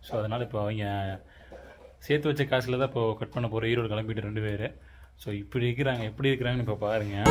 so அதனால் இப்போ அவங்க சேர்த்து வச்ச காசில் தான் இப்போ கட் பண்ண போகிற ஈரோடு கிளம்பிட்டு ரெண்டு பேர் ஸோ இப்படி இருக்கிறாங்க எப்படி இருக்கிறாங்கன்னு இப்போ பாருங்கள்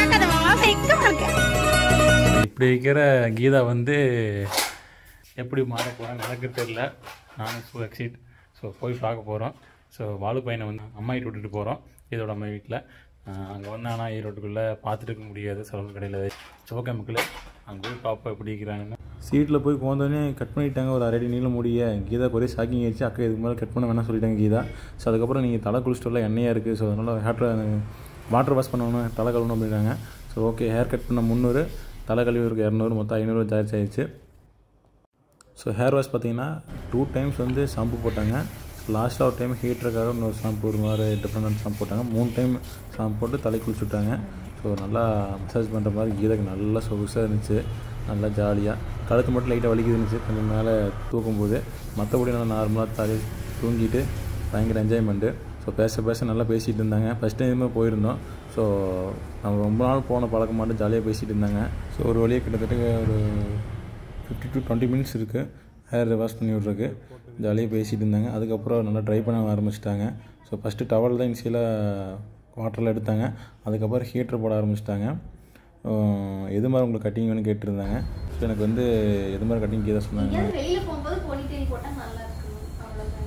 இப்படி இருக்கிற கீதா வந்து எப்படி மாற போகிறாங்க எனக்கு தெரியல நானும் ஸோ எக்ஸைட் ஸோ போய் பார்க்க போகிறோம் ஸோ வாழு பையனை வந்து அம்மா வீட்டு விட்டுட்டு போகிறோம் இதோட அம்மா வீட்டில் அங்கே வந்து ஆனால் ஈரோட்டுக்குள்ளே பார்த்துட்டு இருக்க முடியாது சலூன் கடையில் சிவக்க மக்கள் அங்கே போய் பார்ப்போம் எப்படி இருக்கிறாங்கன்னு சீட்டில் போய் போந்தோடனே கட் பண்ணிட்டாங்க ஒரு அரை நீளம் முடிய கீதா ஒரே ஷாக்கிங் ஆயிடுச்சு அக்கா இதுக்கு மேலே கட் பண்ண வேணாம் சொல்லிட்டாங்க கீதா ஸோ அதுக்கப்புறம் நீங்கள் தலை குளிச்சிட்டு எண்ணெயாக இருக்குது ஸோ அதனால் ஹேர் வாட்டர் வாஷ் பண்ணணும் தலை கழுவணும் அப்படின்னாங்க ஸோ ஓகே ஹேர் கட் பண்ண முந்நூறு தலை கழுவிருக்கு இரநூறு மொத்தம் ஐநூறு சார்ஜ் ஆயிடுச்சு ஸோ ஹேர் வாஷ் பார்த்தீங்கன்னா டூ டைம்ஸ் வந்து ஷாம்பு போட்டாங்க லாஸ்ட்டாக ஒரு டைம் ஹீட்டருக்காக இன்னொரு ஷாம்பு ஒரு மாதிரி டிஃப்ரெண்டான ஷாம்பு போட்டாங்க மூணு டைம் ஷாம்பு போட்டு தலை குளிச்சு விட்டாங்க ஸோ நல்லா மசாஜ் பண்ணுற மாதிரி கீதாக்கு நல்லா சொகுசாக இருந்துச்சு நல்லா ஜாலியாக கழுத்து மட்டும் லைட்டாக வலிக்குது இருந்துச்சு கொஞ்சம் மேலே தூக்கும்போது மற்றபடி நல்லா நார்மலாக தலை தூங்கிட்டு பயங்கர என்ஜாய்மெண்ட்டு ஸோ பேச பேச நல்லா பேசிகிட்டு இருந்தாங்க ஃபஸ்ட் டைமே போயிருந்தோம் ஸோ நம்ம ரொம்ப நாள் போன பழக்கம் மட்டும் ஜாலியாக பேசிகிட்டு இருந்தாங்க ஸோ ஒரு வழியாக கிட்டத்தட்ட ஒரு ஃபிஃப்டி டு டுவெண்ட்டி மினிட்ஸ் இருக்குது ஹேர் வாஷ் பண்ணி விட்றதுக்கு ஜாலியாக பேசிகிட்டு இருந்தாங்க அதுக்கப்புறம் நல்லா ட்ரை பண்ண ஆரம்பிச்சிட்டாங்க ஸோ ஃபஸ்ட்டு டவல் தான் இனிஷியலாக வாட்டரில் எடுத்தாங்க அதுக்கப்புறம் ஹீட்டர் போட ஆரம்பிச்சிட்டாங்க எது மாதிரி உங்களுக்கு கட்டிங் வேணும்னு கேட்டிருந்தாங்க ஸோ எனக்கு வந்து எது மாதிரி கட்டிங் கீதா சொன்னாங்க எங்கேயாவது வெளியில போகும்போது போனிட்டெயில் போட்டா நல்லா இருக்கும் அவ்வளவுதான்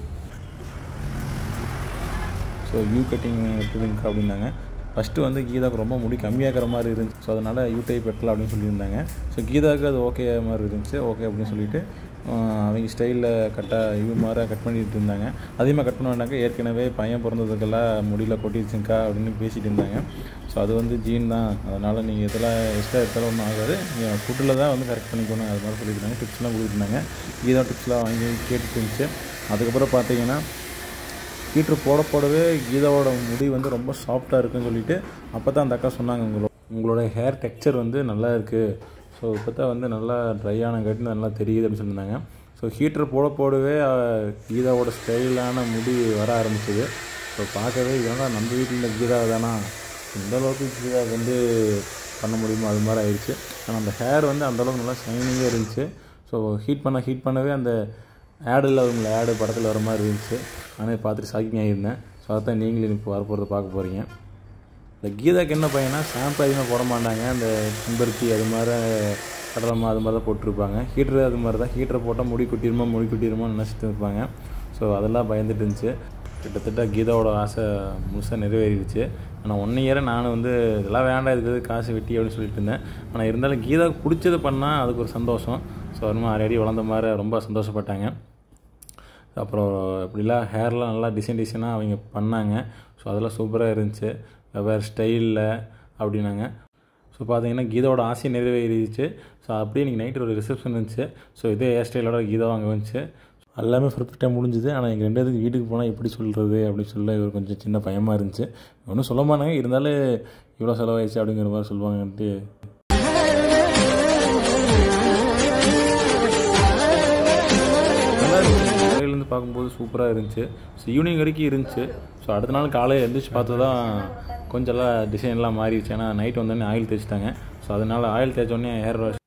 ஸோ யூ கட்டிங் எடுத்துதுங்க அப்படின்னாங்க ஃபஸ்ட்டு வந்து கீதாவுக்கு ரொம்ப முடி கம்மியாகிற மாதிரி இருந்துச்சு ஸோ அதனால் யூ டைப் எடுக்கலாம் அப்படின்னு சொல்லியிருந்தாங்க ஸோ கீதாவுக்கு அது ஓகே மாதிரி இருந்துச்சு ஓகே அப்படின்னு சொல்லிட்டு ஆஹ் அவங்க ஸ்டைலில் கட்டாக யூ மாதிரி கட் பண்ணிட்டு இருந்தாங்க அதிகமாக கட் பண்ண வேண்டாங்க ஏற்கனவே பையன் பிறந்ததுக்கெல்லாம் முடியல கொட்டிடுச்சுங்க்கா அப்படின்னு பேசிகிட்டு இருந்தாங்க ஸோ அது வந்து ஜீன் தான் அதனால் நீங்கள் இதெல்லாம் எக்ஸ்ட்ரா எடுத்தாலும் ஒன்றும் ஆகாது நீங்கள் ஃபுட்டில் தான் வந்து கரெக்ட் பண்ணிக்கணும் அது மாதிரி சொல்லியிருந்தாங்க டிப்ஸ்லாம் கொடுத்துருந்தாங்க கீதா டிப்ஸ்லாம் வாங்கி கேட்டுட்டு இருந்துச்சு அதுக்கப்புறம் பார்த்தீங்கன்னா ஹீட்ரு போட போடவே கீதாவோட முடி வந்து ரொம்ப சாஃப்டாக இருக்குன்னு சொல்லிட்டு அப்போ தான் அந்த அக்கா சொன்னாங்க உங்களோட உங்களோட ஹேர் டெக்ஸ்சர் வந்து நல்லா இருக்குது ஸோ இப்போ தான் வந்து நல்லா ட்ரை ஆனங்காட்டி நல்லா தெரியுது அப்படின்னு சொல்லியிருந்தாங்க ஸோ ஹீட்ரு போட போடவே அஹ், கீதாவோட ஸ்டைலான முடி வர ஆரம்பிச்சது ஸோ பார்க்கவே இதெல்லாம் நம்ம வீட்டில் இருந்த கீதா தானா இந்த அளவுக்கு கீதா வந்து பண்ண முடியுமோ அது மாதிரி ஆயிடுச்சு ஆனால் அந்த ஹேர் வந்து அந்தளவுக்கு நல்லா ஷைனிங்காக இருந்துச்சு ஸோ ஹீட் பண்ண ஹீட் பண்ணவே அந்த ஆடில் அவங்கள ஆடு படத்தில் வர மாதிரி இருந்துச்சு நானே பார்த்துட்டு ஷாக்கிங் ஆகியிருந்தேன் ஸோ அதான் நீங்களும் இப்போ வரப்போகிறத பார்க்க போகிறீங்க இந்த கீதாக்கு என்ன பையனா ஷாம்பு அதிகமாக போட மாட்டாங்க அந்த செம்பருத்தி அது மாதிரி கடலமா அது மாதிரி தான் போட்டிருப்பாங்க ஹீட்ரு அது மாதிரி தான் ஹீட்டரை போட்டால் முடி குட்டிருமா முடி குட்டிருமோ நினச்சிட்டு இருப்பாங்க ஸோ அதெல்லாம் பயந்துட்டு இருந்துச்சு கிட்டத்தட்ட கீதாவோட ஆசை முழுசாக நிறைவேறிடுச்சு ஆனால் ஒன் இயராக நான் வந்து இதெல்லாம் வேண்டாம் இதுக்கு எதுக்கு காசு வெட்டி அப்படின்னு சொல்லிட்டு இருந்தேன் ஆனால் இருந்தாலும் கீதாவுக்கு பிடிச்சது பண்ணால் அதுக்கு ஒரு சந்தோஷம் ஸோ அதுமாதிரி ஆல்ரெடி வளர்ந்த மாதிரி ரொம்ப சந்தோஷப்பட்டாங்க அப்புறம் இப்படிலாம் ஹேர்லாம் நல்லா டிசைன் டிசைனாக அவங்க பண்ணாங்க ஸோ அதெல்லாம் சூப்பராக இருந்துச்சு வெவ்வேறு ஸ்டைலில் அப்படின்னாங்க ஸோ பார்த்தீங்கன்னா கீதாவோட ஆசை நிறைவேறிடுச்சு ஸோ அப்படியே இன்றைக்கி நைட்டு ஒரு ரிசப்ஷன் இருந்துச்சு ஸோ இதே ஹேர் ஸ்டைலோட கீதா அங்கே வந்துச்சு எல்லாமே பர்ஃபெக்டாக முடிஞ்சுது ஆனால் எங்கள் ரெண்டு பேருக்கு வீட்டுக்கு போனால் எப்படி சொல்கிறது அப்படின்னு சொல்ல இவர் கொஞ்சம் சின்ன பயமாக இருந்துச்சு ஒன்றும் சொல்ல மாட்டாங்க இருந்தாலும் இவ்வளோ செலவாயிடுச்சு அப்படிங்கிற மாதிரி சொல்லுவாங்கன்ட்டு நல்லா இருந்துச்சு காலையிலேருந்து பார்க்கும்போது சூப்பராக இருந்துச்சு ஸோ ஈவினிங் வரைக்கும் இருந்துச்சு ஸோ அடுத்த நாள் காலையில் எழுந்திரிச்சு பார்த்து தான் கொஞ்சம் எல்லாம் டிசைன்லாம் மாறிடுச்சு ஏன்னா நைட் வந்தோடனே ஆயில் தேய்ச்சிட்டாங்க ஸோ அதனால் ஆயில் தேய்ச்சோடனே ஹேர் வாஷ்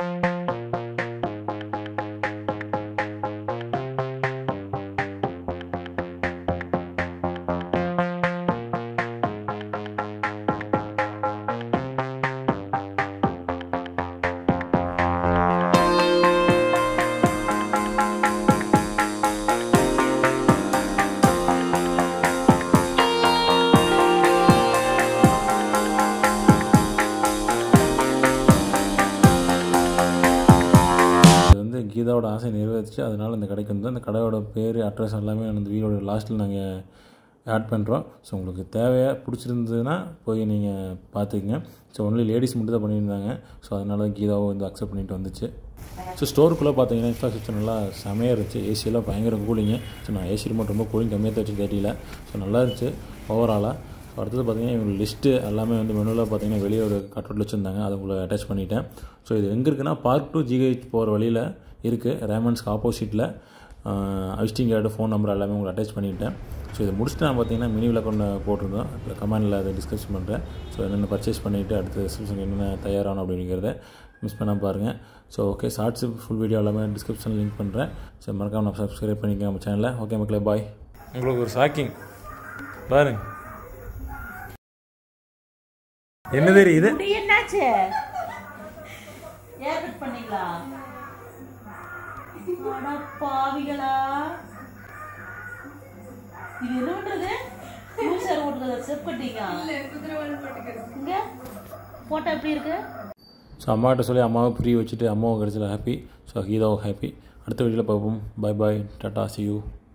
இது வந்து கீதாவோட ஆசை நிறைவேறிச்சு அதனால் இந்த கடைக்கு வந்து அந்த கடையோட பேர் அட்ரஸ் எல்லாமே அந்த வீடியோட லாஸ்ட்டில் நாங்கள் ஆட் பண்ணுறோம் ஸோ உங்களுக்கு தேவையாக பிடிச்சிருந்ததுன்னா போய் நீங்கள் பார்த்துக்குங்க ஸோ ஒன்லி லேடிஸ் மட்டும் தான் பண்ணியிருந்தாங்க ஸோ அதனால தான் கீதாவும் வந்து அக்செப்ட் பண்ணிட்டு வந்துச்சு ஸோ ஸ்டோருக்குள்ளே பார்த்தீங்கன்னா இன்ஃப்ராஸ்ட்ரக்சர் நல்லா செமையாக இருந்துச்சு ஏசியெல்லாம் பயங்கர கூலிங்கு ஸோ நான் ஏசி ரிமோட் ரொம்ப கூலிங் கம்மியாக தான் வச்சு தெரியல ஸோ நல்லா இருந்துச்சு ஓவராலாக ஸோ அடுத்தது பார்த்தீங்கன்னா இவங்க லிஸ்ட்டு எல்லாமே வந்து மெனுவில் பார்த்தீங்கன்னா வெளியே ஒரு கட்அவுட் வச்சுருந்தாங்க அதை உங்களை அட்டாச் பண்ணிட்டேன் ஸோ இது எங்கே இருக்குன்னா பார்க் டு ஜிஹெச் போகிற வழியில் இருக்குது ரேமன்ஸ்க்கு ஆப்போசிட்டில் அவிஸ்டிங் கார்டு ஃபோன் நம்பர் எல்லாமே உங்களுக்கு அட்டாச் பண்ணிட்டேன் ஸோ இதை முடிச்சுட்டு நான் பார்த்தீங்கன்னா மினி விளக்கொண்டு போட்டிருந்தோம் கமெண்டில் அதை டிஸ்கஸ் பண்ணுறேன் ஸோ என்னென்ன பர்ச்சேஸ் பண்ணிவிட்டு அடுத்த ரிசப்ஷன் என்னென்ன தயாராகணும் அப்படிங்கிறத மிஸ் பண்ணாமல் பாருங்கள் so okay shorts full video எல்லாமே டிஸ்கிரிப்ஷனில் லிங்க் பண்ணுறேன் ஸோ மறக்காம நான் சப்ஸ்கிரைப் பண்ணிக்கங்க நம்ம சேனலில் ஓகே மக்களே பாய் உங்களுக்கு ஒரு ஷாக்கிங் பாருங்க என்ன தெரியுது முடி என்னாச்சு ஏர் கட் பண்ணீங்களா அட பாவிகளா இது என்ன பண்றது பூசார் ஓட்டுறது செப் கட்டிங்க இங்க போட்டோ எப்படி இருக்கு ஸோ அம்மாகிட்ட சொல்லி அம்மாவை புரிய வச்சுட்டு அம்மாவும் கிடச்சல ஹாப்பி ஸோ கீதாவும் ஹாப்பி அடுத்த வீடியோவில் பார்ப்போம் bye bye tata see you